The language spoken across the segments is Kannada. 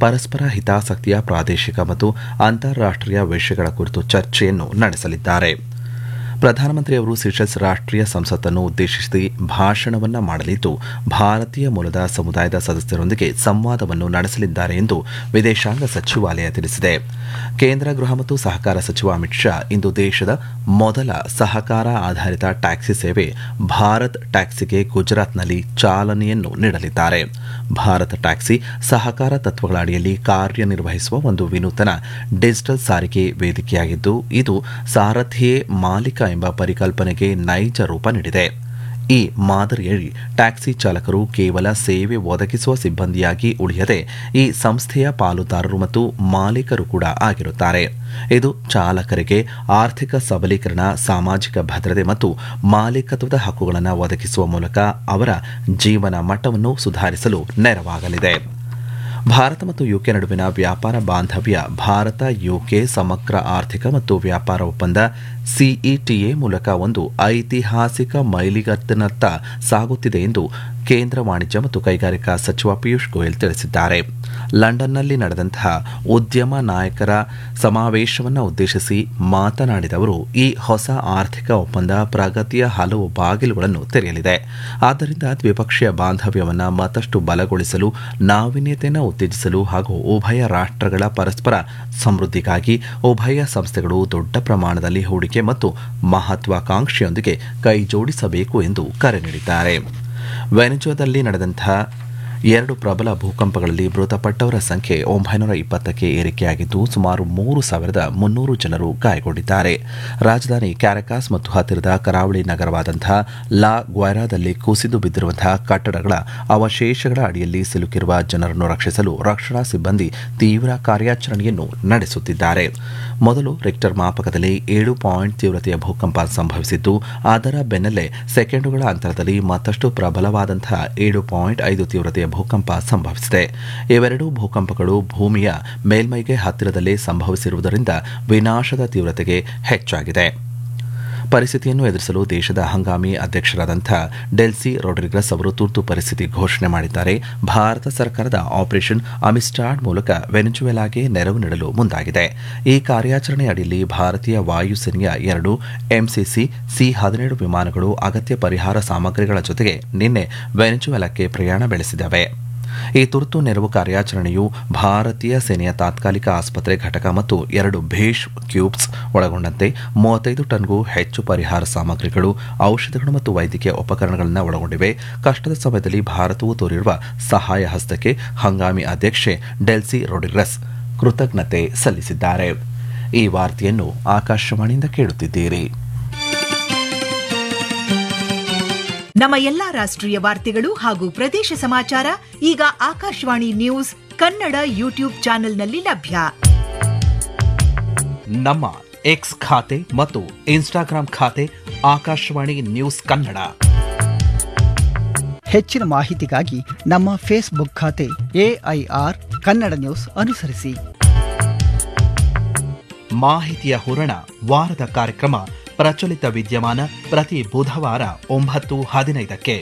ಪರಸ್ಪರ ಹಿತಾಸಕ್ತಿಯ ಪ್ರಾದೇಶಿಕ ಮತ್ತು ಅಂತಾರಾಷ್ಟೀಯ ವಿಷಯಗಳ ಕುರಿತು ಚರ್ಚೆಯನ್ನು ನಡೆಸಲಿದ್ದಾರೆ ಪ್ರಧಾನಮಂತ್ರಿಯವರು ಸಿಷೆಲ್ಸ್ ರಾಷ್ಟೀಯ ಸಂಸತ್ತನ್ನು ಉದ್ದೇಶಿಸಿ ಭಾಷಣವನ್ನ ಮಾಡಲಿದ್ದು ಭಾರತೀಯ ಮೂಲದ ಸಮುದಾಯದ ಸದಸ್ಯರೊಂದಿಗೆ ಸಂವಾದವನ್ನು ನಡೆಸಲಿದ್ದಾರೆ ಎಂದು ವಿದೇಶಾಂಗ ಸಚಿವಾಲಯ ತಿಳಿಸಿದೆ ಕೇಂದ್ರ ಗೃಹ ಮತ್ತು ಸಹಕಾರ ಸಚಿವ ಅಮಿತ್ ಶಾ ಇಂದು ದೇಶದ ಮೊದಲ ಸಹಕಾರ ಆಧಾರಿತ ಟ್ಯಾಕ್ಸಿ ಸೇವೆ ಭಾರತ್ ಟ್ಯಾಕ್ಸಿಗೆ ಗುಜರಾತ್ನಲ್ಲಿ ಚಾಲನೆಯನ್ನು ನೀಡಲಿದ್ದಾರೆ ಭಾರತ್ ಟ್ಯಾಕ್ಸಿ ಸಹಕಾರ ತತ್ವಗಳ ಅಡಿಯಲ್ಲಿ ಕಾರ್ಯನಿರ್ವಹಿಸುವ ಒಂದು ವಿನೂತನ ಡಿಜಿಟಲ್ ಸಾರಿಗೆ ವೇದಿಕೆಯಾಗಿದ್ದು ಇದು ಸಾರಥಿಯೇ ಮಾಲೀಕ ಎಂಬ ಪರಿಕಲ್ಪನೆಗೆ ನೈಜ ರೂಪ ನೀಡಿದೆ ಈ ಮಾದರಿಯಡಿ ಟ್ಯಾಕ್ಸಿ ಚಾಲಕರು ಕೇವಲ ಸೇವೆ ಒದಗಿಸುವ ಸಿಬ್ಬಂದಿಯಾಗಿ ಉಳಿಯದೆ ಈ ಸಂಸ್ಥೆಯ ಪಾಲುದಾರರು ಮತ್ತು ಮಾಲೀಕರು ಕೂಡ ಆಗಿರುತ್ತಾರೆ ಇದು ಚಾಲಕರಿಗೆ ಆರ್ಥಿಕ ಸಬಲೀಕರಣ ಸಾಮಾಜಿಕ ಭದ್ರತೆ ಮತ್ತು ಮಾಲೀಕತ್ವದ ಹಕ್ಕುಗಳನ್ನು ಒದಗಿಸುವ ಮೂಲಕ ಅವರ ಜೀವನ ಮಟ್ಟವನ್ನು ಸುಧಾರಿಸಲು ನೆರವಾಗಲಿದೆ ಭಾರತ ಮತ್ತು ಯುಕೆ ನಡುವಿನ ವ್ಯಾಪಾರ ಬಾಂಧವ್ಯ ಭಾರತ ಯುಕೆ ಸಮಗ್ರ ಆರ್ಥಿಕ ಮತ್ತು ವ್ಯಾಪಾರ ಒಪ್ಪಂದ ಸಿಇಟಿಎ ಮೂಲಕ ಒಂದು ಐತಿಹಾಸಿಕ ಮೈಲಿಗತ್ತಿನತ್ತ ಸಾಗುತ್ತಿದೆ ಎಂದು ಕೇಂದ್ರ ವಾಣಿಜ್ಯ ಮತ್ತು ಕೈಗಾರಿಕಾ ಸಚಿವ ಪಿಯೂಷ್ ಗೋಯಲ್ ತಿಳಿಸಿದ್ದಾರೆ ಲಂಡನ್ನಲ್ಲಿ ನಡೆದಂತಹ ಉದ್ಯಮ ನಾಯಕರ ಸಮಾವೇಶವನ್ನು ಉದ್ದೇಶಿಸಿ ಮಾತನಾಡಿದ ಅವರು ಈ ಹೊಸ ಆರ್ಥಿಕ ಒಪ್ಪಂದ ಪ್ರಗತಿಯ ಹಲವು ಬಾಗಿಲುಗಳನ್ನು ತೆರೆಯಲಿದೆ ಆದ್ದರಿಂದ ದ್ವಿಪಕ್ಷೀಯ ಬಾಂಧವ್ಯವನ್ನು ಮತ್ತಷ್ಟು ಬಲಗೊಳಿಸಲು ನಾವೀನ್ಯತೆಯನ್ನು ಉತ್ತೇಜಿಸಲು ಹಾಗೂ ಉಭಯ ರಾಷ್ಟ್ರಗಳ ಪರಸ್ಪರ ಸಮೃದ್ಧಿಗಾಗಿ ಉಭಯ ಸಂಸ್ಥೆಗಳು ದೊಡ್ಡ ಪ್ರಮಾಣದಲ್ಲಿ ಹೂಡಿಕೆ ಮತ್ತು ಮಹತ್ವಾಕಾಂಕ್ಷೆಯೊಂದಿಗೆ ಕೈಜೋಡಿಸಬೇಕು ಎಂದು ಕರೆ ನೀಡಿದ್ದಾರೆ ವೆನೆಜುವಾದಲ್ಲಿ ನಡೆದಂತಹ ಎರಡು ಪ್ರಬಲ ಭೂಕಂಪಗಳಲ್ಲಿ ಮೃತಪಟ್ಟವರ ಸಂಖ್ಯೆ ಒಂಬೈನೂರ ಇಪ್ಪತ್ತಕ್ಕೆ ಏರಿಕೆಯಾಗಿದ್ದು ಸುಮಾರು ಮೂರು ಸಾವಿರದ ಮುನ್ನೂರು ಜನರು ಗಾಯಗೊಂಡಿದ್ದಾರೆ ರಾಜಧಾನಿ ಕ್ಯಾರಕಾಸ್ ಮತ್ತು ಹತ್ತಿರದ ಕರಾವಳಿ ನಗರವಾದಂತಹ ಲಾ ಗ್ವೈರಾದಲ್ಲಿ ಕುಸಿದು ಬಿದ್ದಿರುವಂತಹ ಕಟ್ಟಡಗಳ ಅವಶೇಷಗಳ ಅಡಿಯಲ್ಲಿ ಸಿಲುಕಿರುವ ಜನರನ್ನು ರಕ್ಷಿಸಲು ರಕ್ಷಣಾ ಸಿಬ್ಬಂದಿ ತೀವ್ರ ಕಾರ್ಯಾಚರಣೆಯನ್ನು ನಡೆಸುತ್ತಿದ್ದಾರೆ ಮೊದಲು ರಿಕ್ಟರ್ ಮಾಪಕದಲ್ಲಿ ಏಳು ಪಾಯಿಂಟ್ ತೀವ್ರತೆಯ ಭೂಕಂಪ ಸಂಭವಿಸಿದ್ದು ಅದರ ಬೆನ್ನಲ್ಲೇ ಸೆಕೆಂಡುಗಳ ಅಂತರದಲ್ಲಿ ಮತ್ತಷ್ಟು ಪ್ರಬಲವಾದಂತಹ ಏಳು ಪಾಯಿಂಟ್ ಐದು ತೀವ್ರತೆಯ ಭೂಕಂಪ ಸಂಭವಿಸಿದೆ ಇವೆರಡೂ ಭೂಕಂಪಗಳು ಭೂಮಿಯ ಮೇಲ್ಮೈಗೆ ಹತ್ತಿರದಲ್ಲೇ ಸಂಭವಿಸಿರುವುದರಿಂದ ವಿನಾಶದ ತೀವ್ರತೆಗೆ ಹೆಚ್ಚಾಗಿದೆ ಪರಿಸ್ಥಿತಿಯನ್ನು ಎದುರಿಸಲು ದೇಶದ ಹಂಗಾಮಿ ಅಧ್ಯಕ್ಷರಾದಂಥ ಡೆಲ್ಸಿ ರೊಡ್ರಿಗಸ್ ಅವರು ತುರ್ತು ಪರಿಸ್ಥಿತಿ ಘೋಷಣೆ ಮಾಡಿದ್ದಾರೆ ಭಾರತ ಸರ್ಕಾರದ ಆಪರೇಷನ್ ಅಮಿಸ್ಟಾಡ್ ಮೂಲಕ ವೆನೆಜುವೆಲಾಗೆ ನೆರವು ನೀಡಲು ಮುಂದಾಗಿದೆ ಈ ಕಾರ್ಯಾಚರಣೆ ಅಡಿಯಲ್ಲಿ ಭಾರತೀಯ ವಾಯುಸೇನೆಯ ಎರಡು ಎಂಸಿಸಿ ಸಿ ಹದಿನೇಳು ವಿಮಾನಗಳು ಅಗತ್ಯ ಪರಿಹಾರ ಸಾಮಗ್ರಿಗಳ ಜೊತೆಗೆ ನಿನ್ನೆ ವೆನೆಜುವೆಲಾಕ್ಕೆ ಪ್ರಯಾಣ ಬೆಳೆಸಿದವೆ ಈ ತುರ್ತು ನೆರವು ಕಾರ್ಯಾಚರಣೆಯು ಭಾರತೀಯ ಸೇನೆಯ ತಾತ್ಕಾಲಿಕ ಆಸ್ಪತ್ರೆ ಘಟಕ ಮತ್ತು ಎರಡು ಭೇಷ್ ಕ್ಯೂಬ್ಸ್ ಒಳಗೊಂಡಂತೆ ಮೂವತ್ತೈದು ಟನ್ಗೂ ಹೆಚ್ಚು ಪರಿಹಾರ ಸಾಮಗ್ರಿಗಳು ಔಷಧಗಳು ಮತ್ತು ವೈದ್ಯಕೀಯ ಉಪಕರಣಗಳನ್ನು ಒಳಗೊಂಡಿವೆ ಕಷ್ಟದ ಸಮಯದಲ್ಲಿ ಭಾರತವು ತೋರಿರುವ ಸಹಾಯ ಹಸ್ತಕ್ಕೆ ಹಂಗಾಮಿ ಅಧ್ಯಕ್ಷೆ ಡೆಲ್ಸಿ ರೊಡ್ರಿಗಸ್ ಕೃತಜ್ಞತೆ ಸಲ್ಲಿಸಿದ್ದಾರೆ ಈ ವಾರ್ತೆಯನ್ನು ಆಕಾಶವಾಣಿಯಿಂದ ಕೇಳುತ್ತಿದ್ದೀರಿ ನಮ್ಮ ಎಲ್ಲಾ ರಾಷ್ಟ್ರೀಯ ವಾರ್ತೆಗಳು ಹಾಗೂ ಪ್ರದೇಶ ಸಮಾಚಾರ ಈಗ ಆಕಾಶವಾಣಿ ನ್ಯೂಸ್ ಕನ್ನಡ ಯೂಟ್ಯೂಬ್ ಚಾನೆಲ್ನಲ್ಲಿ ಲಭ್ಯ ನಮ್ಮ ಎಕ್ಸ್ ಖಾತೆ ಮತ್ತು ಇನ್ಸ್ಟಾಗ್ರಾಂ ಖಾತೆ ಆಕಾಶವಾಣಿ ನ್ಯೂಸ್ ಕನ್ನಡ ಹೆಚ್ಚಿನ ಮಾಹಿತಿಗಾಗಿ ನಮ್ಮ ಫೇಸ್ಬುಕ್ ಖಾತೆ ಎಐಆರ್ ಕನ್ನಡ ನ್ಯೂಸ್ ಅನುಸರಿಸಿ ಮಾಹಿತಿಯ ಹೂರಣ ವಾರದ ಕಾರ್ಯಕ್ರಮ ಪ್ರಚಲಿತ ವಿದ್ಯಮಾನ ಪ್ರತಿ ಬುಧವಾರ ಒಂಬತ್ತು ಹದಿನೈದಕ್ಕೆ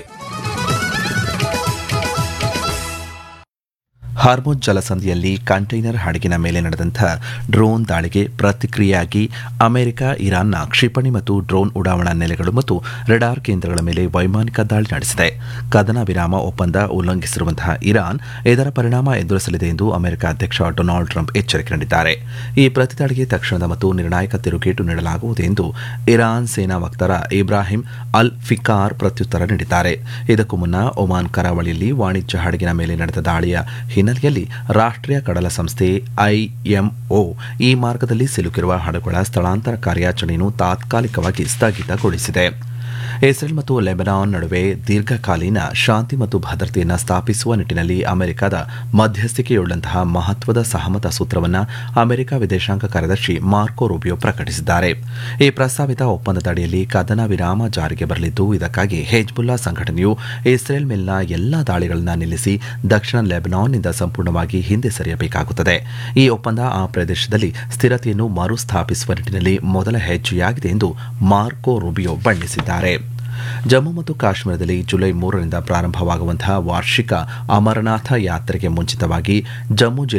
ಹಾರ್ಮೋಜ್ ಜಲಸಂಧಿಯಲ್ಲಿ ಕಂಟೈನರ್ ಹಡಗಿನ ಮೇಲೆ ನಡೆದಂಥ ಡ್ರೋನ್ ದಾಳಿಗೆ ಪ್ರತಿಕ್ರಿಯೆಯಾಗಿ ಅಮೆರಿಕ ಇರಾನ್ನ ಕ್ಷಿಪಣಿ ಮತ್ತು ಡ್ರೋನ್ ಉಡಾವಣಾ ನೆಲೆಗಳು ಮತ್ತು ರೆಡಾರ್ ಕೇಂದ್ರಗಳ ಮೇಲೆ ವೈಮಾನಿಕ ದಾಳಿ ನಡೆಸಿದೆ ಕದನ ವಿರಾಮ ಒಪ್ಪಂದ ಉಲ್ಲಂಘಿಸಿರುವಂತಹ ಇರಾನ್ ಇದರ ಪರಿಣಾಮ ಎದುರಿಸಲಿದೆ ಎಂದು ಅಮೆರಿಕ ಅಧ್ಯಕ್ಷ ಡೊನಾಲ್ಡ್ ಟ್ರಂಪ್ ಎಚ್ಚರಿಕೆ ನೀಡಿದ್ದಾರೆ ಈ ಪ್ರತಿದಾಳಿಗೆ ತಕ್ಷಣದ ಮತ್ತು ನಿರ್ಣಾಯಕ ತಿರುಗೇಟು ನೀಡಲಾಗುವುದು ಎಂದು ಇರಾನ್ ಸೇನಾ ವಕ್ತಾರ ಇಬ್ರಾಹಿಂ ಅಲ್ ಫಿಕಾರ್ ಪ್ರತ್ಯುತ್ತರ ನೀಡಿದ್ದಾರೆ ಇದಕ್ಕೂ ಮುನ್ನ ಒಮಾನ್ ಕರಾವಳಿಯಲ್ಲಿ ವಾಣಿಜ್ಯ ಹಡಗಿನ ಮೇಲೆ ನಡೆದ ದಾಳಿಯ ಹಿನ್ನೆಲೆಯಲ್ಲಿ ರಾಷ್ಟ್ರೀಯ ಕಡಲ ಸಂಸ್ಥೆ ಐಎಂಒ ಈ ಮಾರ್ಗದಲ್ಲಿ ಸಿಲುಕಿರುವ ಹಡಗುಗಳ ಸ್ಥಳಾಂತರ ಕಾರ್ಯಾಚರಣೆಯನ್ನು ತಾತ್ಕಾಲಿಕವಾಗಿ ಸ್ಥಗಿತಗೊಳಿಸಿದೆ ಇಸ್ರೇಲ್ ಮತ್ತು ಲೆಬನಾನ್ ನಡುವೆ ದೀರ್ಘಕಾಲೀನ ಶಾಂತಿ ಮತ್ತು ಭದ್ರತೆಯನ್ನು ಸ್ಥಾಪಿಸುವ ನಿಟ್ಟಿನಲ್ಲಿ ಅಮೆರಿಕದ ಮಧ್ಯಸ್ಥಿಕೆಯುಳ್ಳಂತಹ ಮಹತ್ವದ ಸಹಮತ ಸೂತ್ರವನ್ನು ಅಮೆರಿಕ ವಿದೇಶಾಂಗ ಕಾರ್ಯದರ್ಶಿ ಮಾರ್ಕೋ ರೂಬಿಯೋ ಪ್ರಕಟಿಸಿದ್ದಾರೆ ಈ ಪ್ರಸ್ತಾವಿತ ಒಪ್ಪಂದದ ಅಡಿಯಲ್ಲಿ ಕದನ ವಿರಾಮ ಜಾರಿಗೆ ಬರಲಿದ್ದು ಇದಕ್ಕಾಗಿ ಹೆಜ್ಬುಲ್ಲಾ ಸಂಘಟನೆಯು ಇಸ್ರೇಲ್ ಮೇಲಿನ ಎಲ್ಲಾ ದಾಳಿಗಳನ್ನು ನಿಲ್ಲಿಸಿ ದಕ್ಷಿಣ ಲೆಬನಾನ್ನಿಂದ ಸಂಪೂರ್ಣವಾಗಿ ಹಿಂದೆ ಸರಿಯಬೇಕಾಗುತ್ತದೆ ಈ ಒಪ್ಪಂದ ಆ ಪ್ರದೇಶದಲ್ಲಿ ಸ್ಥಿರತೆಯನ್ನು ಮರುಸ್ಥಾಪಿಸುವ ನಿಟ್ಟಿನಲ್ಲಿ ಮೊದಲ ಹೆಜ್ಜೆಯಾಗಿದೆ ಎಂದು ಮಾರ್ಕೋ ರೂಬಿಯೋ ಬಣ್ಣಿಸಿದ್ದಾರೆ ಜಮ್ಮು ಮತ್ತು ಕಾಶ್ಮೀರದಲ್ಲಿ ಜುಲೈ ಮೂರರಿಂದ ಪ್ರಾರಂಭವಾಗುವಂತಹ ವಾರ್ಷಿಕ ಅಮರನಾಥ ಯಾತ್ರೆಗೆ ಮುಂಚಿತವಾಗಿ ಜಮ್ಮು